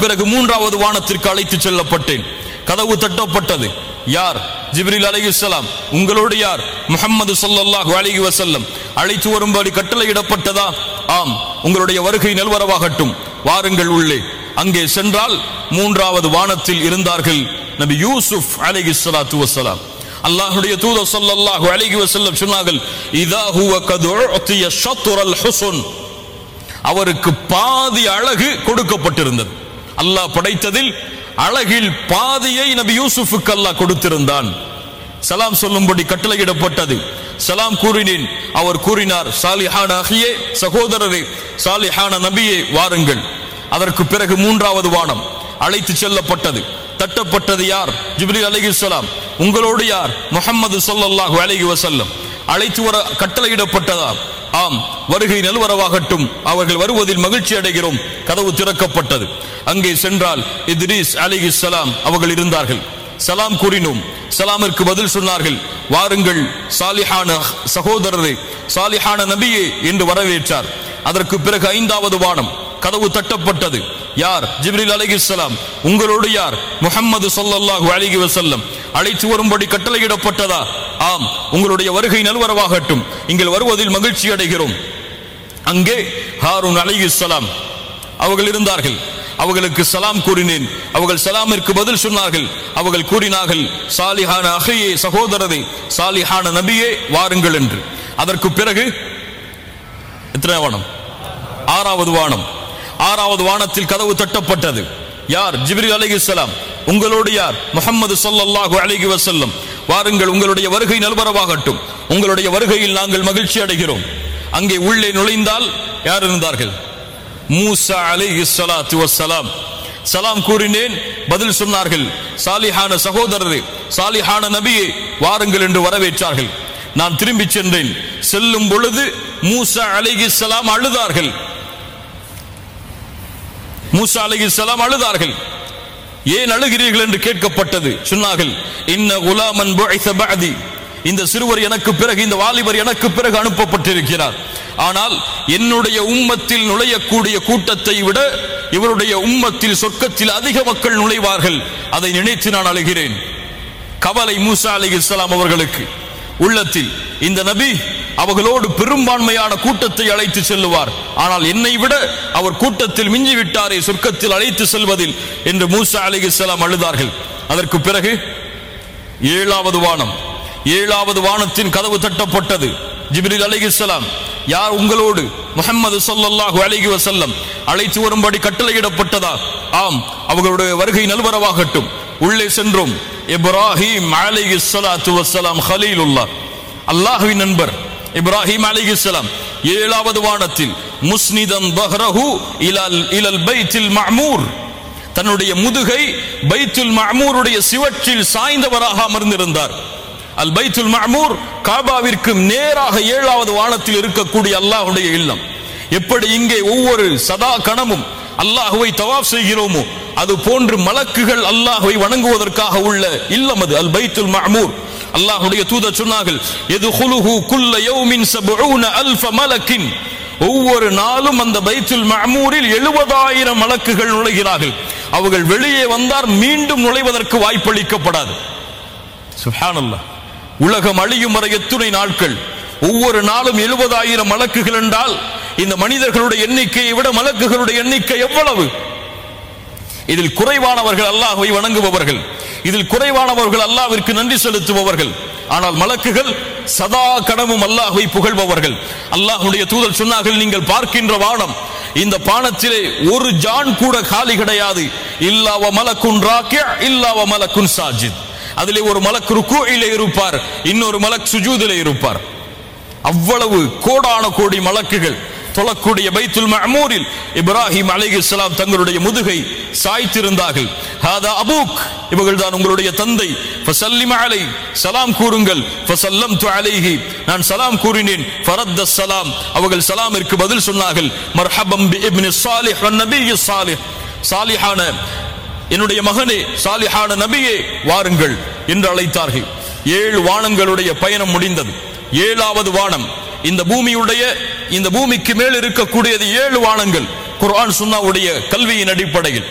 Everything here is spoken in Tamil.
பிறகு மூன்றாவது வானத்திற்கு அழைத்து செல்லப்பட்டேன் கதவு தட்டப்பட்டது யார் ஜிப்ரில் அலைஹிஸ்ஸலாம் உங்களோடு யார் முஹம்மது ஸல்லல்லாஹு அலைஹி வஸல்லம் அழைத்து வரும்படி கட்டளையிடப்பட்டதா ஆம் உங்களுடைய வருகை நல்வரவாகட்டும் வாருங்கள் உள்ளே அங்கே சென்றால் மூன்றாவது வானத்தில் இருந்தார்கள் நபி யூசுப் அலைஹிஸ்ஸலாத்து வஸ்ஸலாம் அல்லாஹ்வுடைய தூதர் ஸல்லல்லாஹு அலைஹி வஸல்லம் சொன்னார்கள் இதா ஹுவ கத் உஅதிய ஷத்ரல் ஹுஸ்ன் அவருக்கு பாதி அழகு கொடுக்கப்பட்டிருந்தது அல்லாஹ் படைத்ததில் அழகில் பாதியை நபி யூசுஃபுக்கு அல்லாஹ் கொடுத்திருந்தான் சலாம் சொல்லும்படி கட்டளையிடப்பட்டது சலாம் கூறினேன் அவர் கூறினார் சாலிஹான அகியே சகோதரரே சாலிஹான நபியே வாருங்கள் அதற்கு பிறகு மூன்றாவது வானம் அழைத்து செல்லப்பட்டது தட்டப்பட்டது யார் ஜிப்ரீல் அலைஹிஸ்ஸலாம் உங்களோடு யார் முஹம்மது ஸல்லல்லாஹு அலைஹி வஸல்லம் அழைத்து வர கட்டளையிடப்பட்டதா ஆம் வருகை நல்வரவாகட்டும் அவர்கள் வருவதில் மகிழ்ச்சி அடைகிறோம் கதவு திறக்கப்பட்டது அங்கே சென்றால் இத்ரீஸ் அலிஹிஸ்ஸலாம் அவர்கள் இருந்தார்கள் சலாம் கூறினோம் சலாமிற்கு பதில் சொன்னார்கள் வாருங்கள் சாலிஹான சகோதரரே சாலிஹான நபியே என்று வரவேற்றார் அதற்கு பிறகு ஐந்தாவது வானம் கதவு தட்டப்பட்டது யார் ஜிப்ரில் அலைஹிஸ்ஸலாம் உங்களோடு யார் முஹம்மது ஸல்லல்லாஹு அலைஹி வஸல்லம் அழைத்து வரும்படி கட்டளையிடப்பட்டதா ஆம் உங்களுடைய வருகை நல்வரவாகட்டும் இங்கே வருவதில் மகிழ்ச்சி அடைகிறோம் அங்கே ஹாரூன் அலைஹிஸ்ஸலாம் அவர்கள் இருந்தார்கள் அவர்களுக்கு சலாம் கூறினேன் அவர்கள் சலாமிற்கு பதில் சொன்னார்கள் அவர்கள் கூறினார்கள் சாலிஹான அகையே சகோதரரே சாலிஹான நபியே வாருங்கள் என்று அதற்கு பிறகு எத்தனை வானம் ஆறாவது வானம் ஆறாவது வானத்தில் கதவு தட்டப்பட்டது யார் ஜிப்ரில் அலைஹிஸ்ஸலாம் உங்களோடு யார் முஹம்மது ஸல்லல்லாஹு அலைஹி வஸல்லம் வாருங்கள் உங்களுடைய வருகை நல்வரவாகட்டும் உங்களுடைய வருகையில் நாங்கள் மகிழ்ச்சி அடைகிறோம் அங்கே உள்ளே நுழைந்தால் யார் இருந்தார்கள் மூசா அலைஹி ஸலாத்து வஸ்ஸலாம் சலாம் கூறினேன் பதில் சொன்னார்கள் சாலிஹான சகோதரரே சாலிஹான நபியே வாருங்கள் என்று வரவேற்றார்கள் நான் திரும்பி சென்றேன் செல்லும் பொழுது மூசா அலைஹிஸ்ஸலாம் அழுதார்கள் மூசா அலைஹிஸ்ஸலாம் அழுதார்கள் ஏன் அழுகிறீர்கள் என்று கேட்கப்பட்டது சொன்னார்கள் இன்ன குலாமன் புஇஸ பஅதி இந்த சிறுவர் எனக்கு பிறகு இந்த வாலிபர் எனக்கு பிறகு அனுப்பப்பட்டிருக்கிறார் ஆனால் என்னுடைய உம்மத்தில் நுழையக்கூடிய கூட்டத்தை விட இவருடைய உம்மத்தில் சொர்க்கத்தில் அதிக மக்கள் நுழைவார்கள் அதை நினைத்து நான் அழுகிறேன் கவலை மூசா அலைஹிஸ்ஸலாம் அவர்களுக்கு உள்ளத்தில் இந்த நபி அவர்களோடு பெரும்பான்மையான கூட்டத்தை அழைத்து செல்லுவார் ஆனால் என்னை விட அவர் கூட்டத்தில் மிஞ்சி விட்டாரே சொர்க்கத்தில் அழைத்து செல்வதில் என்று மூசா அலிகிஸ்லாம் அழுதார்கள் அதற்கு பிறகு ஏழாவது வானம் ஏழாவது வானத்தின் கதவு தட்டப்பட்டது ஜிப்ரில் அலிகிஸ்லாம் யார் உங்களோடு முஹம்மது ஸல்லல்லாஹு அலைஹி வஸல்லம் அழைத்து வரும்படி கட்டளையிடப்பட்டதா ஆம் அவர்களுடைய வருகை நல்வரவாகட்டும் உள்ளே சென்றோம் இப்ராஹிம் அலைஹி ஸலாத்து வஸ்ஸலாம் ஹலீலுல்லாஹ் அல்லாஹ்வின் நண்பர் இப்ராஹிம் அலைஹிஸ்ஸலாம் ஏழாவது வானத்தில் முஸ்னிதன் பஹ்ரஹு இலல் இலல் பைத்தில் மஅமூர் தன்னுடைய முதுகை பைத்துல் மஅமூருடைய சிவற்றில் சாய்ந்தவராக அமர்ந்திருந்தார் அல் பைத்துல் மஅமூர் காபாவிற்கு நேராக ஏழாவது வானத்தில் இருக்கக்கூடிய அல்லாஹ்வுடைய இல்லம் எப்படி இங்கே ஒவ்வொரு சதா கணமும் அல்லாஹுவை தவாப் செய்கிறோமோ அது போன்று மலக்குகள் அல்லாஹுவை வணங்குவதற்காக உள்ள இல்லம் அது அல் பைத்துல் மஅமூர் அல்லாஹ்வுடைய தூதர் சொன்னார்கள் எது ஹுலுஹு குல்ல யௌமின் சபூன அல்ஃப மலக்கின் ஒவ்வொரு நாளும் அந்த பைத்துல் மஅமூரில் எழுபதாயிரம் மலக்குகள் நுழைகிறார்கள் அவர்கள் வெளியே வந்தார் மீண்டும் நுழைவதற்கு வாய்ப்பளிக்கப்படாது சுப்ஹானல்லாஹ் உலகம் அழியும் வரை எத்துணை நாட்கள் ஒவ்வொரு நாளும் எழுபதாயிரம் மலக்குகள் என்றால் இந்த மனிதர்களுடைய எண்ணிக்கையை விட மலக்குகளுடைய எண்ணிக்கை எவ்வளவு இதில் குறைவானவர்கள் அல்லாஹ்வை வணங்குபவர்கள் இதில் குறைவானவர்கள் அல்லாஹ்விற்கு நன்றி செலுத்துபவர்கள் ஆனால் மலக்குகள் சதா கடமும் அல்லாஹ்வை புகழ்பவர்கள் அல்லாஹ்வுடைய தூதர் சொன்னார்கள் நீங்கள் பார்க்கின்ற வானம் இந்த பானத்திலே ஒரு ஜான் கூட காலி கிடையாது இல்லாவ மலக்குன் ராக்கிய இல்லாவ மலக்குன் சாஜித் அதிலே ஒரு மலக்கு ருக்குயிலே இருப்பார் இன்னொரு மலக் சுஜூதிலே இருப்பார் அவ்வளவு கோடான கோடி மலக்குகள் தொழக்கூடிய பைத்துல் மஅமூரில் இப்ராஹிம் அலைஹிஸ்ஸலாம் தங்களுடைய முதுகை சாய்த்திருந்தார்கள் ஹாதா அபூக் இவர்கள் தான் உங்களுடைய தந்தை ஃபசல்லிம் அலை சலாம் கூறுங்கள் ஃபசல்லம்து அலைஹி நான் சலாம் கூறினேன் ஃபரத்த சலாம் அவர்கள் சலாமிற்கு பதில் சொன்னார்கள் மர்ஹபம் பி இப்னி ஸாலிஹ் வன் நபிய் ஸாலிஹ் சாலிஹான என்னுடைய மகனே சாலிஹான நபியே வாருங்கள் என்று அழைத்தார்கள் ஏழு வானங்களுடைய பயணம் முடிந்தது ஏழாவது வானம் இந்த பூமியுடைய இந்த பூமிக்கு மேல் இருக்கக்கூடியது ஏழு வானங்கள் குர்ஆன் சுன்னாவுடைய கல்வியின் அடிப்படையில்